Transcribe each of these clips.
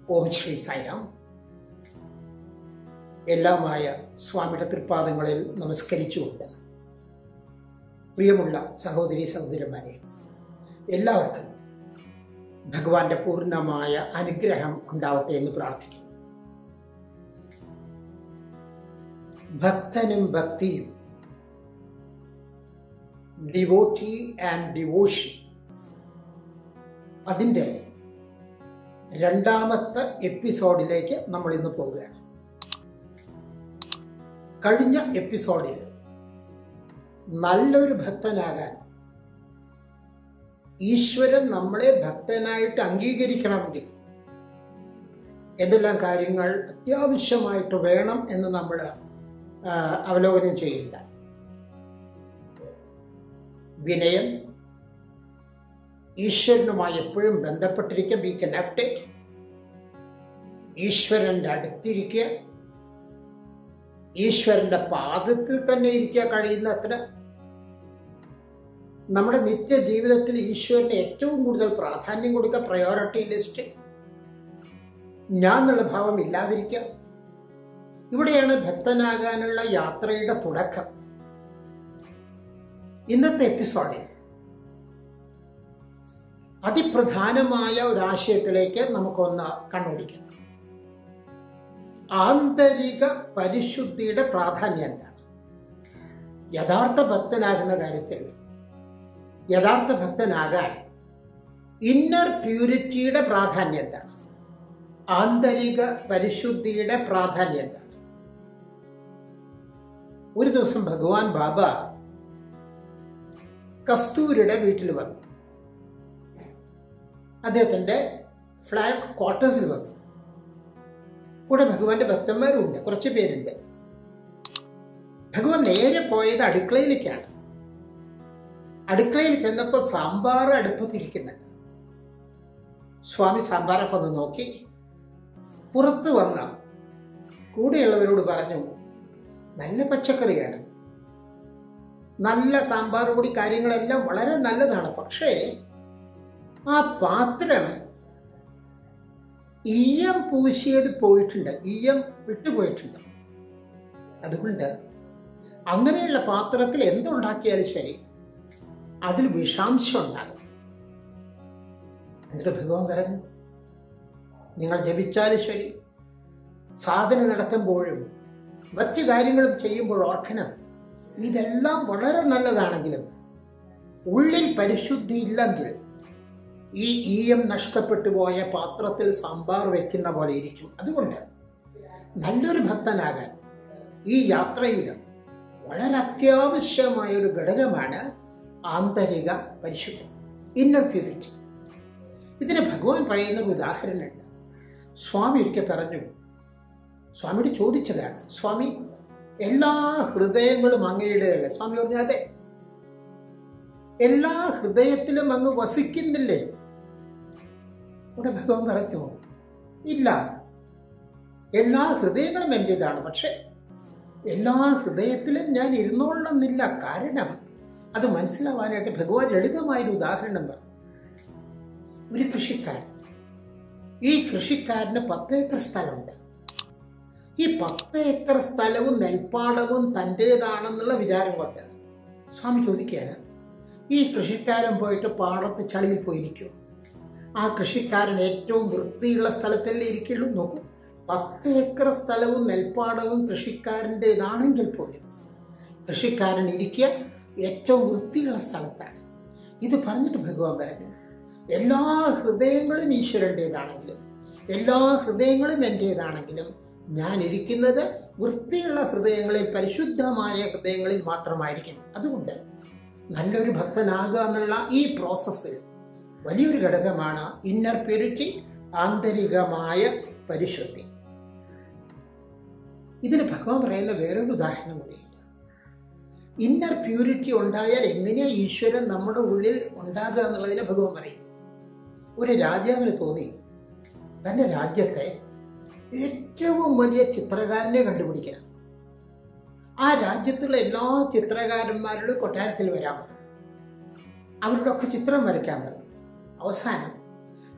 ഓം ശ്രീ സായിരാം എല്ലാമായ സ്വാമിയുടെ തൃപ്പാദങ്ങളിൽ നമസ്കരിച്ചുകൊണ്ട് പ്രിയമുള്ള സഹോദരി സഹോദരന്മാരെ എല്ലാവർക്കും ഭഗവാന്റെ പൂർണ്ണമായ അനുഗ്രഹം ഉണ്ടാവട്ടെ എന്ന് പ്രാർത്ഥിക്കുന്നു ഭക്തനും ഭക്തിയും ഡിവോട്ടി ആൻഡ് ഡിവോഷൻ അതിൻ്റെ രണ്ടാമത്തെ എപ്പിസോഡിലേക്ക് നമ്മൾ ഇന്ന് പോവുകയാണ് കഴിഞ്ഞ എപ്പിസോഡിൽ നല്ലൊരു ഭക്തനാകാൻ ഈശ്വരൻ നമ്മളെ ഭക്തനായിട്ട് അംഗീകരിക്കണമെങ്കിൽ എന്തെല്ലാം കാര്യങ്ങൾ അത്യാവശ്യമായിട്ട് വേണം എന്ന് നമ്മൾ അവലോകനം ചെയ്യില്ല വിനയം ഈശ്വരനുമായി എപ്പോഴും ബന്ധപ്പെട്ടിരിക്കുക ബി കണക്റ്റഡ് ഈശ്വരന്റെ അടുത്തിരിക്കുക ഈശ്വരന്റെ പാദത്തിൽ തന്നെ ഇരിക്കുക കഴിയുന്നത്ര നമ്മുടെ നിത്യ ജീവിതത്തിൽ ഈശ്വരന് ഏറ്റവും കൂടുതൽ പ്രാധാന്യം കൊടുക്കുക പ്രയോറിറ്റി ലിസ്റ്റ് ഞാൻ എന്നുള്ള ഭാവം ഇല്ലാതിരിക്കുക ഇവിടെയാണ് ഭക്തനാകാനുള്ള യാത്രയുടെ തുടക്കം ഇന്നത്തെ എപ്പിസോഡിൽ അതിപ്രധാനമായ ഒരു ആശയത്തിലേക്ക് നമുക്കൊന്ന് കണ്ണോടിക്കാം ആന്തരിക പരിശുദ്ധിയുടെ പ്രാധാന്യം എന്താണ് യഥാർത്ഥ ഭക്തനാകുന്ന കാര്യത്തിൽ യഥാർത്ഥ ഭക്തനാകാൻ ഇന്നർ പ്യൂരിറ്റിയുടെ പ്രാധാന്യം എന്താണ് ആന്തരിക പരിശുദ്ധിയുടെ പ്രാധാന്യം എന്താണ് ഒരു ദിവസം ഭഗവാൻ ബാബ കസ്തൂരിയുടെ വീട്ടിൽ വന്നു അദ്ദേഹത്തിന്റെ ഫ്ലാഗ് ക്വാർട്ടേഴ്സിൽ വന്നു കൂടെ ഭഗവാന്റെ ഭക്തന്മാരും ഉണ്ട് കുറച്ച് പേരുണ്ട് ഭഗവാൻ നേരെ പോയത് അടുക്കളയിലേക്കാണ് അടുക്കളയിൽ ചെന്നപ്പോൾ സാമ്പാർ അടുപ്പത്തിരിക്കുന്നുണ്ട് സ്വാമി സാമ്പാറൊക്കെ ഒന്ന് നോക്കി പുറത്ത് വന്ന കൂടെയുള്ളവരോട് പറഞ്ഞു നല്ല പച്ചക്കറിയാണ് നല്ല സാമ്പാർ പൊടി കാര്യങ്ങളെല്ലാം വളരെ നല്ലതാണ് പക്ഷേ ആ പാത്രം ഈയം പൂശിയത് പോയിട്ടുണ്ട് ഈയം വിട്ടുപോയിട്ടുണ്ട് അതുകൊണ്ട് അങ്ങനെയുള്ള പാത്രത്തിൽ എന്തുണ്ടാക്കിയാലും ശരി അതിൽ വിഷാംശം ഉണ്ടാകും എന്നിട്ട് ഭഗവാൻ പറഞ്ഞു നിങ്ങൾ ജപിച്ചാലും ശരി സാധന നടത്തുമ്പോഴും മറ്റു കാര്യങ്ങളും ചെയ്യുമ്പോൾ ഓർക്കണം ഇതെല്ലാം വളരെ നല്ലതാണെങ്കിലും ഉള്ളിൽ പരിശുദ്ധി ഇല്ലെങ്കിൽ ഈ ഈയം നഷ്ടപ്പെട്ടു പോയ പാത്രത്തിൽ സാമ്പാർ വെക്കുന്ന പോലെ ഇരിക്കും അതുകൊണ്ട് നല്ലൊരു ഭക്തനാകാൻ ഈ യാത്രയിൽ വളരെ അത്യാവശ്യമായ ഒരു ഘടകമാണ് ആന്തരിക പരിശുദ്ധി ഇന്നർ പ്യൂരിറ്റി ഇതിന് ഭഗവാൻ പറയുന്ന ഒരു ഉദാഹരണമുണ്ട് സ്വാമി ഒരിക്കൽ പറഞ്ഞു സ്വാമിയോട് ചോദിച്ചതാണ് സ്വാമി എല്ലാ ഹൃദയങ്ങളും അങ്ങയുടേതല്ലേ സ്വാമി പറഞ്ഞു അതെ എല്ലാ ഹൃദയത്തിലും അങ്ങ് വസിക്കുന്നില്ലേ ഇവിടെ ഭഗവാൻ പറഞ്ഞു ഇല്ല എല്ലാ ഹൃദയങ്ങളും എൻ്റെതാണ് പക്ഷെ എല്ലാ ഹൃദയത്തിലും ഞാൻ ഇരുന്നോളണമെന്നില്ല കാരണം അത് മനസ്സിലാവാനായിട്ട് ഭഗവാൻ ലളിതമായൊരു ഉദാഹരണം പറഞ്ഞു ഒരു കൃഷിക്കാരൻ ഈ കൃഷിക്കാരന് പത്ത് ഏക്കർ സ്ഥലമുണ്ട് ഈ പത്ത് ഏക്കർ സ്ഥലവും നെൽപ്പാടവും തൻ്റേതാണെന്നുള്ള വിചാരം കൊണ്ട് സ്വാമി ചോദിക്കുകയാണ് ഈ കൃഷിക്കാരൻ പോയിട്ട് പാടത്ത് ചളിയിൽ പോയിരിക്കും ആ കൃഷിക്കാരൻ ഏറ്റവും വൃത്തിയുള്ള സ്ഥലത്തല്ലേ ഇരിക്കുള്ളൂ നോക്കൂ പത്ത് ഏക്കർ സ്ഥലവും നെൽപ്പാടവും കൃഷിക്കാരൻ്റെതാണെങ്കിൽ പോലും കൃഷിക്കാരൻ ഇരിക്കുക ഏറ്റവും വൃത്തിയുള്ള സ്ഥലത്താണ് ഇത് പറഞ്ഞിട്ട് ഭഗവാൻ പറഞ്ഞു എല്ലാ ഹൃദയങ്ങളും ഈശ്വരൻ്റേതാണെങ്കിലും എല്ലാ ഹൃദയങ്ങളും എൻ്റേതാണെങ്കിലും ഞാൻ ഇരിക്കുന്നത് വൃത്തിയുള്ള ഹൃദയങ്ങളിൽ പരിശുദ്ധമായ ഹൃദയങ്ങളിൽ മാത്രമായിരിക്കും അതുകൊണ്ട് നല്ലൊരു ഭക്തനാകുക എന്നുള്ള ഈ പ്രോസസ്സിൽ വലിയൊരു ഘടകമാണ് ഇന്നർ പ്യൂരിറ്റി ആന്തരികമായ പരിശുദ്ധി ഇതിന് ഭഗവാൻ പറയുന്ന വേറൊരു ഉദാഹരണം കൂടിയുണ്ട് ഇന്നർ പ്യൂരിറ്റി ഉണ്ടായാൽ എങ്ങനെയാ ഈശ്വരൻ നമ്മുടെ ഉള്ളിൽ ഉണ്ടാകുക എന്നുള്ളതിനെ ഭഗവാൻ പറയുന്നു ഒരു രാജാവിന് തോന്നി തൻ്റെ രാജ്യത്തെ ഏറ്റവും വലിയ ചിത്രകാരനെ കണ്ടുപിടിക്കണം ആ രാജ്യത്തുള്ള എല്ലാ ചിത്രകാരന്മാരുടെ കൊട്ടാരത്തിൽ വരാൻ പറഞ്ഞു അവരോടൊക്കെ ചിത്രം വരയ്ക്കാൻ പറഞ്ഞു അവസാനം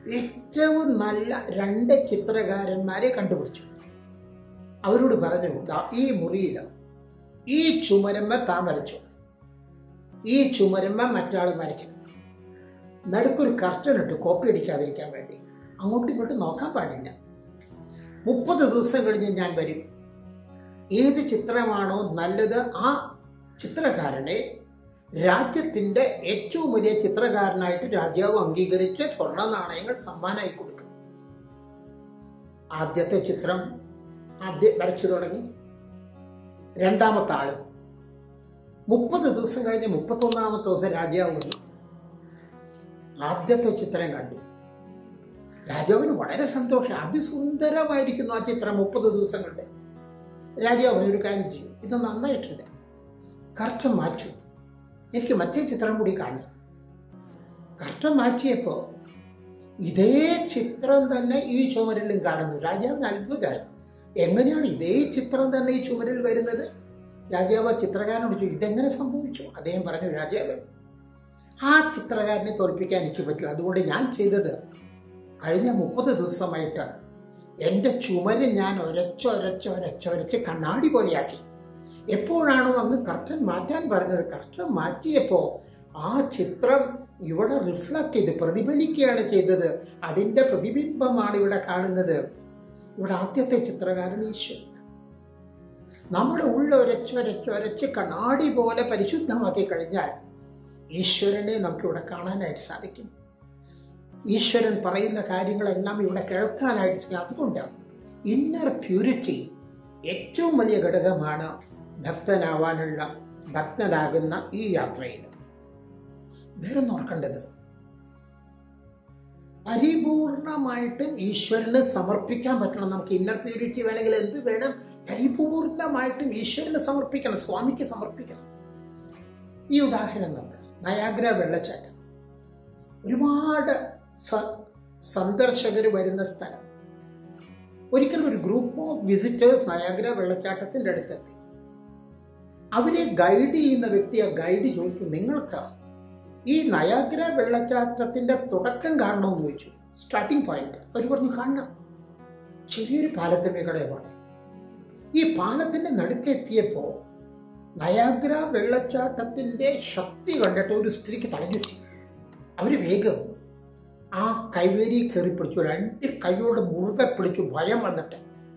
ഏറ്റവും നല്ല രണ്ട് ചിത്രകാരന്മാരെ കണ്ടുപിടിച്ചു അവരോട് പറഞ്ഞു "ദാ ഈ മുറിയിൽ ഈ ചുമരമ്മ താൻ വരച്ചു ഈ ചുമരമ്മ മറ്റാൾ വരയ്ക്കണം നടുക്കൊരു കർട്ടൻ ഇട്ട് കോപ്പി അടിക്കാതിരിക്കാൻ വേണ്ടി അങ്ങോട്ടും ഇങ്ങോട്ടും നോക്കാൻ പാടില്ല മുപ്പത് ദിവസം കഴിഞ്ഞ് ഞാൻ വരും ഏത് ചിത്രമാണോ നല്ലത് ആ ചിത്രകാരനെ രാജ്യത്തിന്റെ ഏറ്റവും വലിയ ചിത്രകാരനായിട്ട് രാജാവ് അംഗീകരിച്ച് സ്വർണ്ണ നാണയങ്ങൾ സമ്മാനമായി കൊടുക്കും ആദ്യത്തെ ചിത്രം ആദ്യം വരച്ചു തുടങ്ങി രണ്ടാമത്തെ ആള് മുപ്പത് ദിവസം കഴിഞ്ഞ് മുപ്പത്തൊന്നാമത്തെ ദിവസം രാജാവ് വന്നു ആദ്യത്തെ ചിത്രം കണ്ടു രാജാവിന് വളരെ സന്തോഷം അതിസുന്ദരമായിരിക്കുന്നു ആ ചിത്രം മുപ്പത് ദിവസം കൊണ്ട് രാജാവിന് ഒരു കാര്യം ചെയ്യും ഇത് നന്നായിട്ടുണ്ട് കർട്ടൻ മാറ്റൂ എനിക്ക് മറ്റേ ചിത്രം കൂടി കാണണം കർട്ടൻ മാറ്റിയപ്പോൾ ഇതേ ചിത്രം തന്നെ ഈ ചുമരിലും കാണുന്നു രാജാവിന് അത്ഭുതമായി എങ്ങനെയാണ് ഇതേ ചിത്രം തന്നെ ഈ ചുമരിൽ വരുന്നത് രാജാവ് ആ ചിത്രകാരനോട് ചോദിച്ചു ഇതെങ്ങനെ സംഭവിച്ചു അദ്ദേഹം പറഞ്ഞു രാജാവ് ആ ചിത്രകാരനെ തോൽപ്പിക്കാൻ എനിക്ക് പറ്റില്ല അതുകൊണ്ട് ഞാൻ ചെയ്തത് കഴിഞ്ഞ മുപ്പത് ദിവസമായിട്ട് എൻ്റെ ചുമര് ഞാൻ ഒരച്ച് ഒരച്ച് ഒരച്ച് ഒരച്ച് കണ്ണാടി പോലെയാക്കി എപ്പോഴാണോ അങ്ങ് കർട്ടൻ മാറ്റാൻ പറഞ്ഞത് കർട്ടൻ മാറ്റിയപ്പോൾ ആ ചിത്രം ഇവിടെ റിഫ്ലക്റ്റ് ചെയ്ത് പ്രതിഫലിക്കുകയാണ് ചെയ്തത് അതിൻ്റെ പ്രതിബിംബമാണ് ഇവിടെ കാണുന്നത് ഇവിടെ ആദ്യത്തെ ചിത്രകാരൻ ഈശ്വരൻ നമ്മുടെ ഉള്ള ഒരച്ച് ഒരച്ച് ഒരച്ച് കണ്ണാടി പോലെ പരിശുദ്ധമാക്കി കഴിഞ്ഞാൽ ഈശ്വരനെ നമുക്കിവിടെ കാണാനായിട്ട് സാധിക്കും ഈശ്വരൻ പറയുന്ന കാര്യങ്ങളെല്ലാം ഇവിടെ കേൾക്കാനായിട്ട് സാധിക്കും അതുകൊണ്ട് ഇന്നർ പ്യൂരിറ്റി ഏറ്റവും വലിയ ഘടകമാണ് ഭക്തനാവാനുള്ള ഭക്തനാകുന്ന ഈ യാത്രയിൽ വേറെ ഓർക്കേണ്ടത് പരിപൂർണമായിട്ടും ഈശ്വരന് സമർപ്പിക്കാൻ പറ്റണം നമുക്ക് ഇന്നർ പ്യൂരിറ്റി വേണമെങ്കിൽ എന്ത് വേണം പരിപൂർണമായിട്ടും ഈശ്വരന് സമർപ്പിക്കണം സ്വാമിക്ക് സമർപ്പിക്കണം ഈ ഉദാഹരണം നമുക്ക് നയാഗ്ര വെള്ളച്ചാട്ടം ഒരുപാട് സന്ദർശകർ വരുന്ന സ്ഥലം ഒരിക്കലും ഒരു ഗ്രൂപ്പ് ഓഫ് വിസിറ്റേഴ്സ് നയാഗ്ര വെള്ളച്ചാട്ടത്തിൻ്റെ അടുത്തെത്തി അവരെ ഗൈഡ് ചെയ്യുന്ന വ്യക്തി ആ ഗൈഡ് ചോദിച്ചു നിങ്ങൾക്ക് ഈ നയാഗ്ര വെള്ളച്ചാട്ടത്തിന്റെ തുടക്കം കാണണമെന്ന് ചോദിച്ചു സ്റ്റാർട്ടിംഗ് പോയിന്റ് അവർ പറഞ്ഞു കാണണം ചെറിയൊരു പാലത്തിന്റെ കടയമാണ് ഈ പാലത്തിന്റെ നടുക്കെത്തിയപ്പോ നയാഗ്ര വെള്ളച്ചാട്ടത്തിന്റെ ശക്തി കണ്ടിട്ട് ഒരു സ്ത്രീക്ക് തടഞ്ഞുറ്റി അവര് വേഗം ആ കൈവേരി കയറി പിടിച്ചു രണ്ട് കൈയോട് മുറുകെ പിടിച്ചു ഭയം വന്നിട്ട്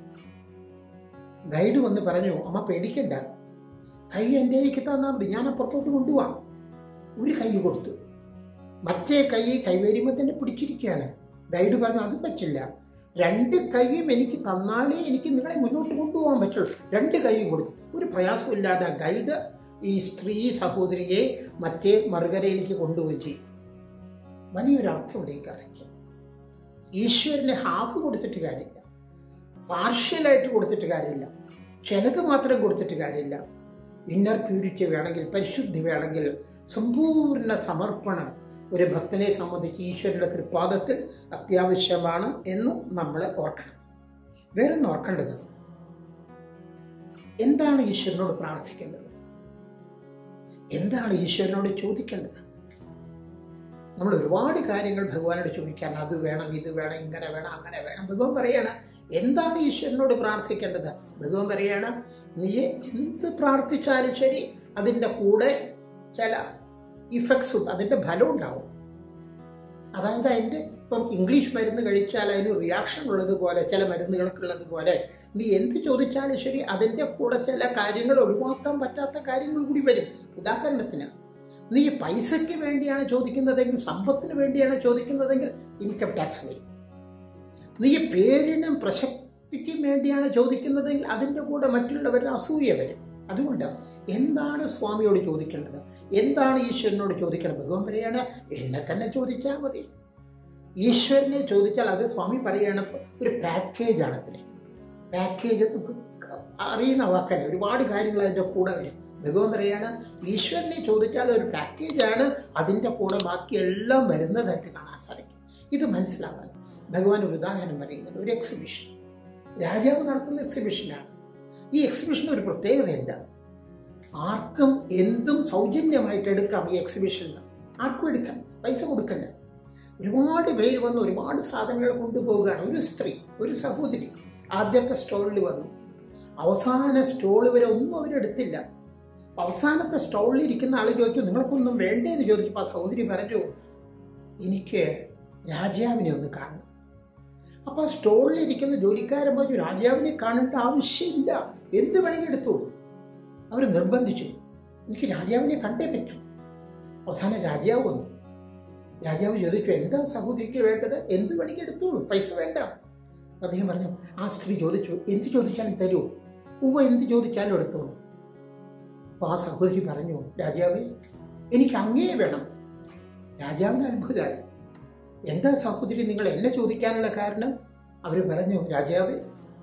ഗൈഡ് വന്ന് പറഞ്ഞു അമ്മ പേടിക്കണ്ട കൈ എൻ്റെ എനിക്ക് തന്നാൽ മതി ഞാൻ അപ്പുറത്തോട്ട് കൊണ്ടുപോവാം ഒരു കൈ കൊടുത്തു മറ്റേ കൈ കൈവേരിയുമ്പോൾ തന്നെ പിടിച്ചിരിക്കുകയാണ് ഗൈഡ് പറഞ്ഞു അത് പറ്റില്ല രണ്ട് കൈയും എനിക്ക് തന്നാലേ എനിക്ക് നിങ്ങളെ മുന്നോട്ട് കൊണ്ടുപോകാൻ പറ്റുള്ളൂ രണ്ട് കൈയും കൊടുത്തു ഒരു പ്രയാസമില്ലാതെ ഗൈഡ് ഈ സ്ത്രീ സഹോദരിയെ മറ്റേ മറുകരയിലേക്ക് കൊണ്ടുപോയി ചെയ്യും വലിയൊരു അർത്ഥമുണ്ട് ഈ കഥയ്ക്ക് ഈശ്വരന് ഹാഫ് കൊടുത്തിട്ട് കാര്യമില്ല പാർഷ്യലായിട്ട് കൊടുത്തിട്ട് കാര്യമില്ല ചിലത് മാത്രം കൊടുത്തിട്ട് കാര്യമില്ല ഇന്നർ പ്യൂരിറ്റി വേണമെങ്കിൽ പരിശുദ്ധി വേണമെങ്കിൽ സമ്പൂർണ്ണ സമർപ്പണം ഒരു ഭക്തനെ സംബന്ധിച്ച് ഈശ്വരന്റെ തൃപ്പാദത്തിൽ അത്യാവശ്യമാണ് എന്ന് നമ്മൾ ഓർക്കണം വേറൊന്ന് ഓർക്കേണ്ടത് എന്താണ് ഈശ്വരനോട് പ്രാർത്ഥിക്കേണ്ടത് എന്താണ് ഈശ്വരനോട് ചോദിക്കേണ്ടത് നമ്മൾ ഒരുപാട് കാര്യങ്ങൾ ഭഗവാനോട് ചോദിക്കാൻ അത് വേണം ഇത് വേണം ഇങ്ങനെ വേണം അങ്ങനെ വേണം ഭഗവാൻ പറയാണ് എന്താണ് ഈശ്വരനോട് പ്രാർത്ഥിക്കേണ്ടത് ഭഗവാൻ പറയാണ് നീ എന്ത് പ്രാർത്ഥിച്ചാലും ശരി അതിൻ്റെ കൂടെ ചില ഇഫക്ട്സും അതിൻ്റെ ഫലം ഉണ്ടാവും അതായത് അതിൻ്റെ ഇപ്പം ഇംഗ്ലീഷ് മരുന്ന് കഴിച്ചാൽ അതിന് റിയാക്ഷൻ ഉള്ളതുപോലെ ചില മരുന്നുകൾക്കുള്ളതുപോലെ നീ എന്ത് ചോദിച്ചാലും ശരി അതിൻ്റെ കൂടെ ചില കാര്യങ്ങൾ ഒഴിവാക്കാൻ പറ്റാത്ത കാര്യങ്ങൾ കൂടി വരും ഉദാഹരണത്തിന് നീ പൈസയ്ക്ക് വേണ്ടിയാണ് ചോദിക്കുന്നതെങ്കിൽ സമ്പത്തിന് വേണ്ടിയാണ് ചോദിക്കുന്നതെങ്കിൽ ഇൻകം ടാക്സ് വരും നീ പേരിനും പ്രശസ്തിക്കും വേണ്ടിയാണ് ചോദിക്കുന്നതെങ്കിൽ അതിൻ്റെ കൂടെ മറ്റുള്ളവരുടെ അസൂയ വരും അതുകൊണ്ട് എന്താണ് സ്വാമിയോട് ചോദിക്കേണ്ടത് എന്താണ് ഈശ്വരനോട് ചോദിക്കേണ്ടത് ഭഗവാൻ പറയാണ് എന്നെ തന്നെ ചോദിച്ചാൽ മതി ഈശ്വരനെ ചോദിച്ചാൽ അത് സ്വാമി പറയാണ് ഒരു പാക്കേജ് ആണ് അതിന് പാക്കേജ് നമുക്ക് അറിയുന്ന വാക്കല്ല ഒരുപാട് കാര്യങ്ങൾ അതിൻ്റെ കൂടെ വരും ഭഗവാൻ പറയാണ് ഈശ്വരനെ ചോദിച്ചാൽ ഒരു പാക്കേജാണ് അതിൻ്റെ കൂടെ ബാക്കി എല്ലാം വരുന്നതായിട്ട് കാണാൻ സാധിക്കും ഇത് മനസ്സിലാവാൻ ഭഗവാൻ ഒരു ഉദാഹരണം പറയുന്നത് ഒരു എക്സിബിഷൻ രാജാവ് നടത്തുന്ന എക്സിബിഷനാണ് ഈ എക്സിബിഷന് ഒരു പ്രത്യേകതയുണ്ട് ആർക്കും എന്തും സൗജന്യമായിട്ട് എടുക്കാം ഈ എക്സിബിഷനിൽ ആർക്കും എടുക്കാം പൈസ കൊടുക്കണ്ട ഒരുപാട് പേര് വന്ന് ഒരുപാട് സാധനങ്ങൾ കൊണ്ടുപോവുകയാണ് ഒരു സ്ത്രീ ഒരു സഹോദരി ആദ്യത്തെ സ്റ്റോളിൽ വന്നു അവസാന സ്റ്റോൾ വരെ ഒന്നും അവരെടുത്തില്ല അവസാനത്തെ സ്റ്റോളിൽ ഇരിക്കുന്ന ആൾ ചോദിച്ചു നിങ്ങൾക്കൊന്നും വേണ്ടേ എന്ന് ചോദിച്ചപ്പോൾ ആ സഹോദരി പറഞ്ഞു എനിക്ക് രാജാവിനെ ഒന്ന് കാണണം അപ്പൊ ആ സ്റ്റോളിൽ ഇരിക്കുന്ന ജോലിക്കാരൻ പറഞ്ഞു രാജാവിനെ കാണേണ്ട ആവശ്യമില്ല എന്ത് വേണമെങ്കിൽ എടുത്തോളൂ അവർ നിർബന്ധിച്ചു എനിക്ക് രാജാവിനെ കണ്ടേ പറ്റൂ അവസാനം രാജാവ് വന്നു രാജാവ് ചോദിച്ചു എന്താ സഹോദരിക്ക് വേണ്ടത് എന്ത് വേണമെങ്കിൽ എടുത്തോളൂ പൈസ വേണ്ട അദ്ദേഹം പറഞ്ഞു ആ സ്ത്രീ ചോദിച്ചു എന്ത് ചോദിച്ചാലും തരൂ ഉവ എന്ത് ചോദിച്ചാലും എടുത്തോളൂ അപ്പൊ ആ സഹോദരി പറഞ്ഞു രാജാവേ എനിക്ക് അങ്ങേ വേണം രാജാവിന് അത്ഭുതമായി എന്താ സഹോദരി നിങ്ങൾ എന്നെ ചോദിക്കാനുള്ള കാരണം അവർ പറഞ്ഞു രാജാവേ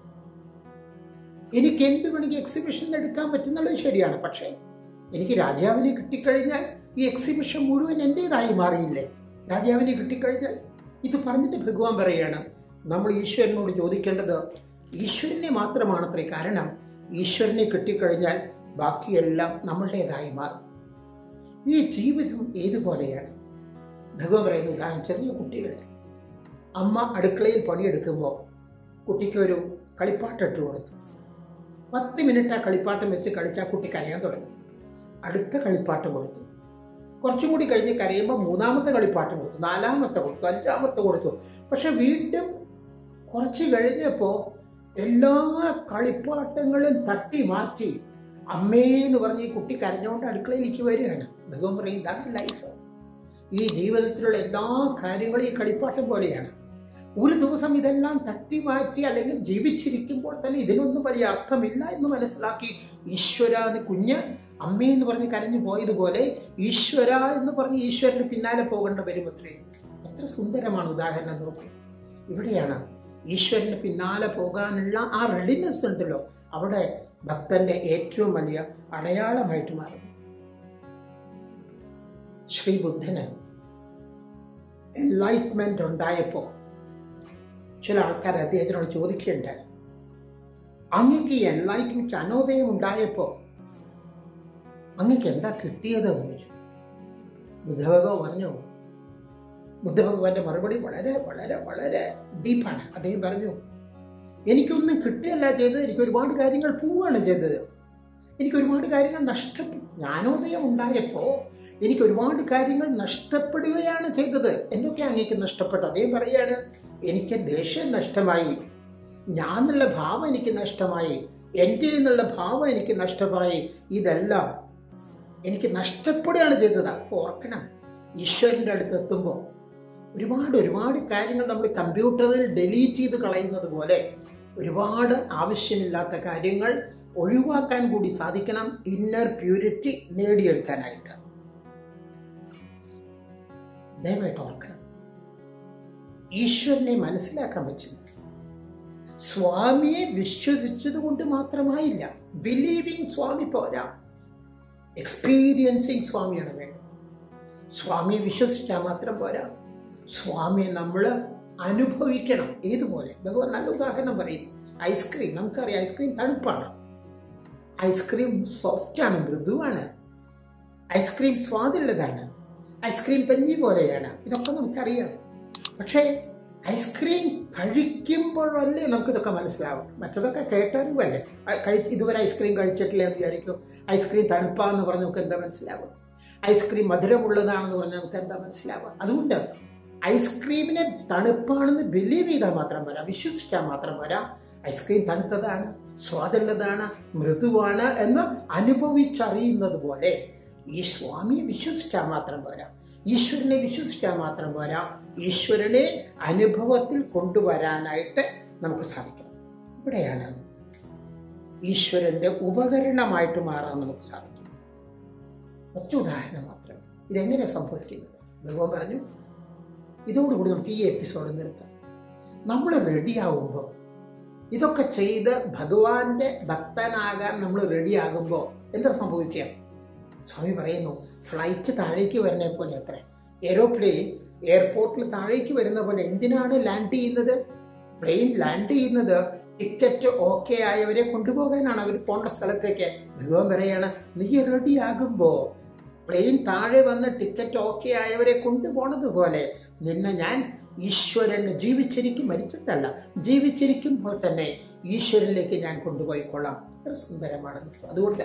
എനിക്ക് എന്ത് വേണമെങ്കിൽ എക്സിബിഷൻ എടുക്കാൻ പറ്റുന്നുള്ളത് ശരിയാണ് പക്ഷേ എനിക്ക് രാജാവിനെ കിട്ടിക്കഴിഞ്ഞാൽ ഈ എക്സിബിഷൻ മുഴുവൻ എൻ്റെതായി മാറിയില്ലേ രാജാവിനെ കിട്ടിക്കഴിഞ്ഞാൽ ഇത് പറഞ്ഞിട്ട് ഭഗവാൻ പറയാണ് നമ്മൾ ഈശ്വരനോട് ചോദിക്കേണ്ടത് ഈശ്വരനെ മാത്രമാണത്രേ കാരണം ഈശ്വരനെ കിട്ടിക്കഴിഞ്ഞാൽ ബാക്കിയെല്ലാം നമ്മളുടേതായി മാറും ഈ ജീവിതം ഏതുപോലെയാണ് ഭഗവാൻ പറയുന്ന ഉദാഹരണം ചെറിയ കുട്ടികൾ അമ്മ അടുക്കളയിൽ പണിയെടുക്കുമ്പോൾ കുട്ടിക്ക് ഒരു കളിപ്പാട്ടിട്ട് കൊടുത്തു പത്ത് മിനിറ്റ് ആ കളിപ്പാട്ടം വെച്ച് കളിച്ചാൽ കുട്ടി കരയാൻ തുടങ്ങി അടുത്ത കളിപ്പാട്ട് കൊടുത്തു കുറച്ചും കൂടി കഴിഞ്ഞ് കരയുമ്പോൾ മൂന്നാമത്തെ കളിപ്പാട്ട് കൊടുത്തു നാലാമത്തെ കൊടുത്തു അഞ്ചാമത്തെ കൊടുത്തു പക്ഷെ വീണ്ടും കുറച്ച് കഴിഞ്ഞപ്പോൾ എല്ലാ കളിപ്പാട്ടങ്ങളും തട്ടി മാറ്റി അമ്മേ എന്ന് പറഞ്ഞ് ഈ കുട്ടി കരഞ്ഞുകൊണ്ട് അടുക്കളയിലേക്ക് വരികയാണ് ഭഗവാൻ പറയും ഇതാണ് ലൈഫ് ഈ ജീവിതത്തിലുള്ള എല്ലാ കാര്യങ്ങളും ഈ കളിപ്പാട്ടം പോലെയാണ് ഒരു ദിവസം ഇതെല്ലാം തട്ടി മാറ്റി അല്ലെങ്കിൽ ജീവിച്ചിരിക്കുമ്പോൾ തന്നെ ഇതിനൊന്നും വലിയ അർത്ഥമില്ല എന്ന് മനസ്സിലാക്കി ഈശ്വര എന്ന് കുഞ്ഞ് അമ്മേ എന്ന് പറഞ്ഞ് കരഞ്ഞു പോയതുപോലെ ഈശ്വര എന്ന് പറഞ്ഞ് ഈശ്വരന് പിന്നാലെ പോകേണ്ട വരും അത്രയും എത്ര സുന്ദരമാണ് ഉദാഹരണം നോക്കും ഇവിടെയാണ് ഈശ്വരന് പിന്നാലെ പോകാനുള്ള ആ റെഡിനെസ് ഉണ്ടല്ലോ അവിടെ ഭക്തന്റെ ഏറ്റവും വലിയ അടയാളമായിട്ട് മാറും ശ്രീ ബുദ്ധന് എൻലൈറ്റ്മെന്റ് ഉണ്ടായപ്പോൾ ചില ആൾക്കാർ അദ്ദേഹത്തിനോട് ചോദിക്കുകയുണ്ടായി അങ്ങക്ക് ഈ എൻലൈറ്റ്മെന്റ് അനോദയം ഉണ്ടായപ്പോൾ അങ്ങക്ക് എന്താ കിട്ടിയത് എന്ന് ചോദിച്ചു ബുദ്ധഭഗവാൻ പറഞ്ഞു ബുദ്ധഭഗവാന്റെ മറുപടി വളരെ വളരെ വളരെ ഡീപ്പാണ് അദ്ദേഹം പറഞ്ഞു എനിക്കൊന്നും കിട്ടുകയല്ല ചെയ്തത് എനിക്ക് ഒരുപാട് കാര്യങ്ങൾ പോവുകയാണ് ചെയ്തത് എനിക്ക് ഒരുപാട് കാര്യങ്ങൾ നഷ്ടപ്പെട്ടു ജ്ഞാനോദയം ഉണ്ടായപ്പോൾ എനിക്ക് ഒരുപാട് കാര്യങ്ങൾ നഷ്ടപ്പെടുകയാണ് ചെയ്തത് എന്തൊക്കെയാണ് എനിക്ക് നഷ്ടപ്പെട്ടത് അദ്ദേഹം പറയാണ് എനിക്ക് ദേഷ്യം നഷ്ടമായി ഞാൻ എന്നുള്ള ഭാവം എനിക്ക് നഷ്ടമായി എൻ്റെ എന്നുള്ള ഭാവം എനിക്ക് നഷ്ടമായി ഇതെല്ലാം എനിക്ക് നഷ്ടപ്പെടുകയാണ് ചെയ്തത് അപ്പോൾ ഓർക്കണം ഈശ്വരൻ്റെ അടുത്ത് എത്തുമ്പോൾ ഒരുപാട് ഒരുപാട് കാര്യങ്ങൾ നമ്മൾ കമ്പ്യൂട്ടറിൽ ഡിലീറ്റ് ചെയ്ത് കളയുന്നത് പോലെ ഒരുപാട് ആവശ്യമില്ലാത്ത കാര്യങ്ങൾ ഒഴിവാക്കാൻ കൂടി സാധിക്കണം ഇന്നർ പ്യൂരിറ്റി നേടിയെടുക്കാനായിട്ട് ദയവായിട്ട് ഓർക്കണം ഈശ്വരനെ മനസ്സിലാക്കാൻ പറ്റുന്നു സ്വാമിയെ വിശ്വസിച്ചത് കൊണ്ട് മാത്രമായില്ല ബിലീവിങ് സ്വാമി പോരാ എക്സ്പീരിയൻസിങ് സ്വാമിയാണ് വേണ്ടത് സ്വാമിയെ വിശ്വസിച്ചാൽ മാത്രം പോരാ സ്വാമിയെ നമ്മൾ അനുഭവിക്കണം ഏതുപോലെ ഭഗവാൻ നല്ല ഉദാഹരണം പറയുന്നു ഐസ്ക്രീം നമുക്കറിയാം ഐസ്ക്രീം തണുപ്പാണ് ഐസ്ക്രീം സോഫ്റ്റ് ആണ് മൃദുവാണ് ഐസ്ക്രീം സ്വാദുള്ളതാണ് ഐസ്ക്രീം പഞ്ഞി പോലെയാണ് ഇതൊക്കെ നമുക്കറിയാം പക്ഷേ ഐസ്ക്രീം കഴിക്കുമ്പോഴല്ലേ നമുക്കിതൊക്കെ മനസ്സിലാവും മറ്റതൊക്കെ കേട്ടറിവല്ലേ കഴിച്ച് ഇതുവരെ ഐസ്ക്രീം കഴിച്ചിട്ടില്ല എന്ന് വിചാരിക്കും ഐസ്ക്രീം തണുപ്പാന്ന് പറഞ്ഞ് നമുക്ക് എന്താ മനസ്സിലാവുക ഐസ്ക്രീം മധുരമുള്ളതാണെന്ന് പറഞ്ഞാൽ നമുക്ക് എന്താ മനസ്സിലാവുക അതുകൊണ്ട് ഐസ്ക്രീമിനെ തണുപ്പാണെന്ന് ബിലീവ് ചെയ്താൽ മാത്രം പോരാ വിശ്വസിച്ചാൽ മാത്രം പോരാ ഐസ്ക്രീം തണുത്തതാണ് സ്വാദുള്ളതാണ് മൃദുവാണ് എന്ന് അനുഭവിച്ചറിയുന്നത് പോലെ ഈ സ്വാമിയെ വിശ്വസിച്ചാൽ മാത്രം പോരാ ഈശ്വരനെ വിശ്വസിച്ചാൽ മാത്രം പോരാ ഈശ്വരനെ അനുഭവത്തിൽ കൊണ്ടുവരാനായിട്ട് നമുക്ക് സാധിക്കണം ഇവിടെയാണ് ഈശ്വരന്റെ ഉപകരണമായിട്ട് മാറാൻ നമുക്ക് സാധിക്കും ഒറ്റ ഉദാഹരണം മാത്രം ഇതെങ്ങനെ സംഭവിക്കുന്നത് ഭഗവാൻ പറഞ്ഞു ഇതോടുകൂടി നമുക്ക് ഈ എപ്പിസോഡ് നിർത്താം നമ്മൾ റെഡിയാവുമ്പോൾ ഇതൊക്കെ ചെയ്ത് ഭഗവാന്റെ ഭക്തനാകാൻ നമ്മൾ റെഡിയാകുമ്പോൾ എന്താ സംഭവിക്കുക സ്വാമി പറയുന്നു ഫ്ലൈറ്റ് താഴേക്ക് വരുന്ന പോലെ അത്ര എയ്റോപ്ലെയിൻ എയർപോർട്ടിൽ താഴേക്ക് വരുന്ന പോലെ എന്തിനാണ് ലാൻഡ് ചെയ്യുന്നത് പ്ലെയിൻ ലാൻഡ് ചെയ്യുന്നത് ടിക്കറ്റ് ഓക്കെ ആയവരെ കൊണ്ടുപോകാനാണ് അവർ പോകേണ്ട സ്ഥലത്തേക്ക് ഭഗവാൻ പറയാണ് നീ റെഡി ആകുമ്പോൾ പ്ലെയിൻ താഴെ വന്ന് ടിക്കറ്റ് ഓക്കെ ആയവരെ കൊണ്ടുപോണത് പോലെ നിന്നെ ഞാൻ ഈശ്വരന് ജീവിച്ചിരിക്കും മരിച്ചിട്ടല്ല ജീവിച്ചിരിക്കുമ്പോൾ തന്നെ ഈശ്വരനിലേക്ക് ഞാൻ കൊണ്ടുപോയിക്കൊള്ളാം അത്ര സുന്ദരമാണ് നിൽക്കുക അതുകൊണ്ട്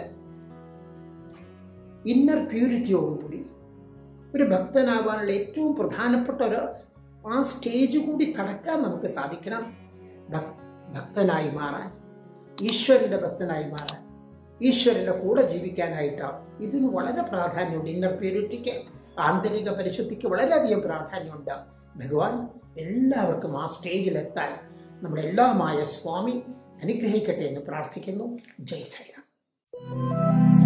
ഇന്നർ പ്യൂരിറ്റിയോടുകൂടി ഒരു ഭക്തനാവാനുള്ള ഏറ്റവും പ്രധാനപ്പെട്ട ഒരു ആ സ്റ്റേജ് കൂടി കടക്കാൻ നമുക്ക് സാധിക്കണം ഭക്- ഭക്തനായി മാറാൻ ഈശ്വരന്റെ ഭക്തനായി മാറാൻ ഈശ്വരന്റെ കൂടെ ജീവിക്കാനായിട്ടാണ് ഇതിന് വളരെ പ്രാധാന്യമുണ്ട് ഇന്നർ പ്യൂരിറ്റിക്ക് ആന്തരിക പരിശുദ്ധിക്ക് വളരെയധികം പ്രാധാന്യമുണ്ട് ഭഗവാൻ എല്ലാവർക്കും ആ സ്റ്റേജിലെത്താൻ നമ്മുടെ എല്ലാമായ സ്വാമി അനുഗ്രഹിക്കട്ടെ എന്ന് പ്രാർത്ഥിക്കുന്നു ജയ് ശ്രീറാം